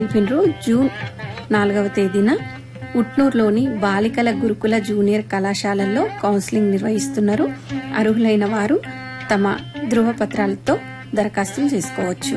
తెలిపినరు June నాలుగవ తేదీన ఉట్నూరులోని బాలికల గురుకుల జూనియర్ కళాశాలల్లో కౌన్సిలింగ్ నిర్వహిస్తున్నారు అర్హులైన వారు తమ ధృవపత్రాలతో దరఖాస్తులు చేసుకోవచ్చు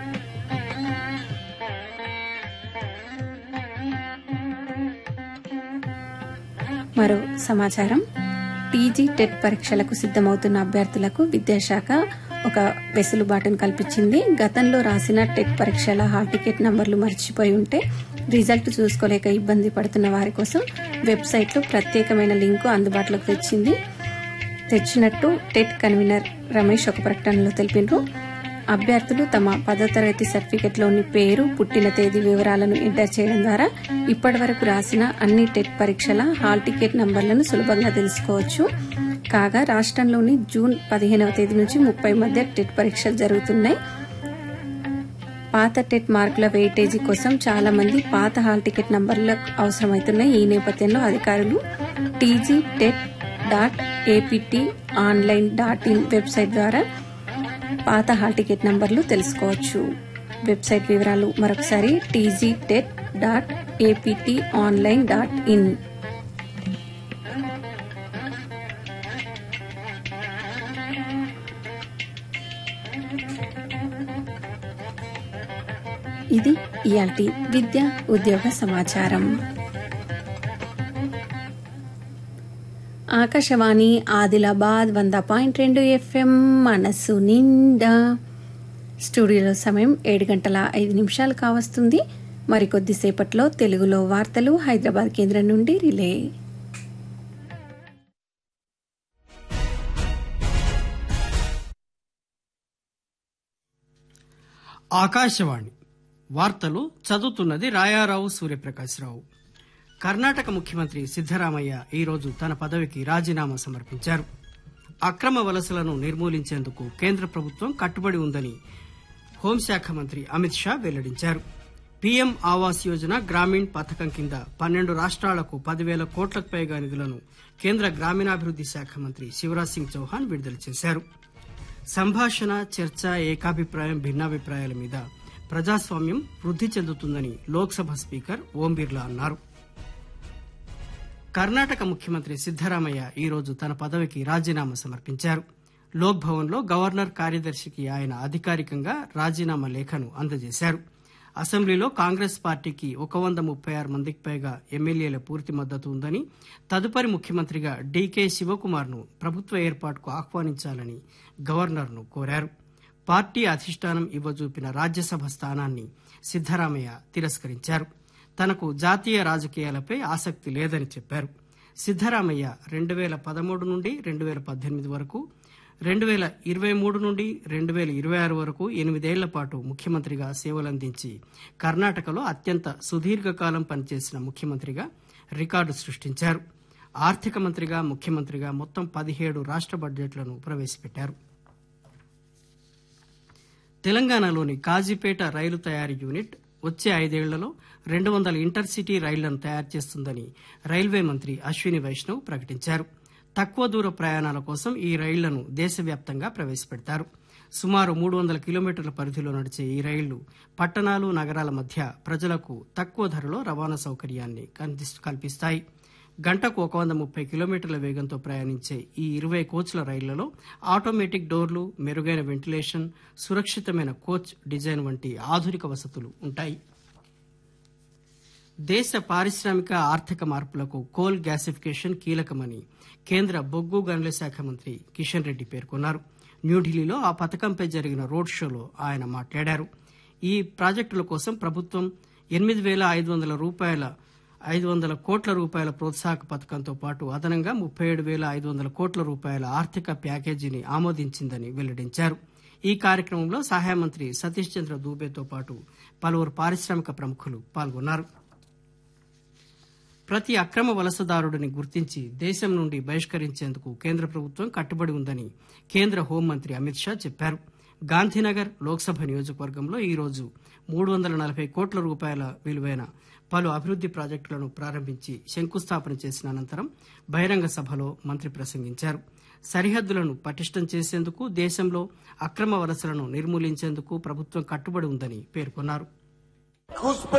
మరో సమాచారం టీజీ టెట్ పరీక్షలకు సిద్దమవుతున్న అభ్యర్థులకు విద్యాశాఖ ఒక వెసులుబాటును కల్పించింది గతంలో రాసిన టెట్ పరీక్షల హాల్ టికెట్ నంబర్లు మర్చిపోయి ఉంటే రిజల్ట్ చూసుకోలేక ఇబ్బంది పడుతున్న వారి కోసం వెబ్సైట్లో ప్రత్యేకమైన లింకు అందుబాటులోకి తెచ్చింది తెచ్చినట్టు టెట్ కన్వీనర్ రమేష్ ఒక ప్రకటనలో తెలిపినారు అభ్యర్థులు తమ పదో తరగతి సర్టిఫికెట్లోని పేరు పుట్టిన తేదీ వివరాలను ఎంటర్ చేయడం ద్వారా ఇప్పటివరకు రాసిన అన్ని టెట్ పరీక్షల హాల్ టికెట్ నంబర్లను సులభంగా తెలుసుకోవచ్చు కాగా రాష్ట్రంలోని జూన్ పదిహేనవ తేదీ నుంచి ముప్పై మధ్య టెట్ పరీక్షలు జరుగుతున్నాయి పాత టెట్ మార్కుల వెయిటేజీ కోసం చాలా మంది పాత హాల్ టికెట్ నంబర్లు అవసరమవుతున్నాయి ఈ నేపథ్యంలో అధికారులు TG TET dot APT online dot in website ద్వారా పాత హాల్ టికెట్ నంబర్లు తెలుసుకోవచ్చు వెబ్సైట్ వివరాలు మరొకసారి TG TET dot APT online dot in ఇది ఇయాల్టి విద్య ఉద్యోగ సమాచారం ఆకాశవాణి ఆదిలాబాద్ వంద పాయింట్ రెండు ఎఫ్ఎం మనసు నిండా స్టూడియోలో సమయం ఏడు గంటల ఐదు నిమిషాలు కావస్తుంది మరికొద్దిసేపట్లో తెలుగులో వార్తలు హైదరాబాద్ కేంద్రం నుండి రిలే ఆకాశవాణి వార్తలు చదువుతున్నది రాయారావు సూర్యప్రకాశ్రావు కర్ణాటక ముఖ్యమంత్రి సిద్దరామయ్య ఈరోజు తన పదవికి రాజీనామా సమర్పించారు అక్రమ వలసలను నిర్మూలించేందుకు కేంద్ర ప్రభుత్వం కట్టుబడి ఉందని హోంశాఖ మంత్రి అమిత్ షా వెల్లడించారు పీఎం ఆవాస్ యోజన గ్రామీణ్ పథకం కింద పన్నెండు రాష్ట్రాలకు పదివేల కోట్లకు పైగా నిధులను కేంద్ర గ్రామీణాభివృద్ది శాఖ మంత్రి శివరాజ్ సింగ్ చౌహాన్ విడుదల చేశారు సంభాషణ చర్చ ఏకాభిప్రాయం భిన్నాభిప్రాయాల మీద ప్రజాస్వామ్యం వృద్ది చెందుతుందని లోక్సభ స్పీకర్ ఓం బిర్లా అన్నారు కర్ణాటక ముఖ్యమంత్రి సిద్దరామయ్య ఈరోజు తన పదవికి రాజీనామా సమర్పించారు లోక్ భవన్ లో గవర్నర్ కార్యదర్శికి ఆయన అధికారికంగా రాజీనామా లేఖను అందజేశారు అసెంబ్లీలో కాంగ్రెస్ పార్టీకి ఒక వంద ముప్పై ఆరు మందికి పైగా ఎమ్మెల్యేల పూర్తి మద్దతు ఉందని తదుపరి ముఖ్యమంత్రిగా డీకే శివకుమార్ ను ప్రభుత్వ ఏర్పాటుకు ఆహ్వానించాలని గవర్నర్ ను కోరారు పార్టీ అధిష్టానం ఇవ్వజూపిన రాజ్యసభ స్థానాన్ని సిద్దరామయ్య తిరస్కరించారు తనకు జాతీయ రాజకీయాలపై ఆసక్తి లేదని చెప్పారు సిద్దరామయ్య రెండు వేల పదమూడు నుండి రెండు వేల పద్దెనిమిది వరకు రెండు వేల ఇరవై మూడు నుండి రెండు వేల ఇరవై ఆరు వరకు ఎనిమిదేళ్ల పాటు ముఖ్యమంత్రిగా సేవలందించి కర్ణాటకలో అత్యంత సుదీర్ఘకాలం పనిచేసిన ముఖ్యమంత్రిగా రికార్డు సృష్టించారు ఆర్థిక మంత్రిగా ముఖ్యమంత్రిగా మొత్తం పదిహేడు రాష్ట్ర బడ్జెట్లను ప్రవేశపెట్టారు తెలంగాణలోని కాజీపేట రైలు తయారీ యూనిట్ వచ్చే ఐదేళ్లలో రెండు వందల ఇంటర్సిటీ రైళ్లను తయారు చేస్తుందని రైల్వే మంత్రి అశ్విని వైష్ణవ్ ప్రకటించారు తక్కువ దూర ప్రయాణాల కోసం ఈ రైళ్లను దేశవ్యాప్తంగా ప్రవేశపెడతారు సుమారు మూడు వందల కిలోమీటర్ల పరిధిలో నడిచే ఈ రైళ్లు పట్టణాలు నగరాల మధ్య ప్రజలకు తక్కువ ధరలో రవాణా సౌకర్యాన్ని కల్పిస్తాయి గంటకు ఒక వంద ముప్పై కిలోమీటర్ల వేగంతో ప్రయాణించే ఈ ఇరవై కోచ్ల రైళ్లలో ఆటోమేటిక్ డోర్లు మెరుగైన వెంటిలేషన్ సురక్షితమైన కోచ్ డిజైన్ వంటి ఆధునిక వసతులు ఉంటాయి దేశ పారిశ్రామిక ఆర్థిక మార్పులకు కోల్ గ్యాసిఫికేషన్ కీలకమని కేంద్ర బొగ్గు గనుల శాఖ మంత్రి కిషన్ రెడ్డి పేర్కొన్నారు న్యూఢిల్లీలో ఆ పథకంపై జరిగిన రోడ్ షోలో ఆయన మాట్లాడారు ఈ ప్రాజెక్టుల కోసం ప్రభుత్వం ఎనిమిది వేల ఐదు వందల రూపాయల ఐదు వందల కోట్ల రూపాయల ప్రోత్సాహక పథకంతో పాటు అదనంగా ముప్పై ఏడు వేల ఐదు వందల కోట్ల రూపాయల ఆర్థిక ప్యాకేజీని ఆమోదించిందని వెల్లడించారు ఈ కార్యక్రమంలో సహాయ మంత్రి సతీష్ చంద్ర దూబేతో పాటు పలువురు పారిశ్రామిక ప్రముఖులు పాల్గొన్నారు ప్రతి అక్రమ వలసదారుడిని గుర్తించి దేశం నుండి బహిష్కరించేందుకు కేంద్ర ప్రభుత్వం కట్టుబడి ఉందని కేంద్ర హోంమంత్రి అమిత్ షా చెప్పారు గాంధీనగర్ లోక్సభ నియోజకవర్గంలో ఈరోజు మూడు వందల నలభై కోట్ల రూపాయల విలువైన పలు అభివృద్ది ప్రాజెక్టులను ప్రారంభించి శంకుస్థాపన చేసిన అనంతరం బహిరంగ సభలో మంత్రి ప్రసంగించారు సరిహద్దులను పటిష్టం చేసేందుకు దేశంలో అక్రమ వలసలను నిర్మూలించేందుకు ప్రభుత్వం కట్టుబడి ఉందని పేర్కొన్నారు घुस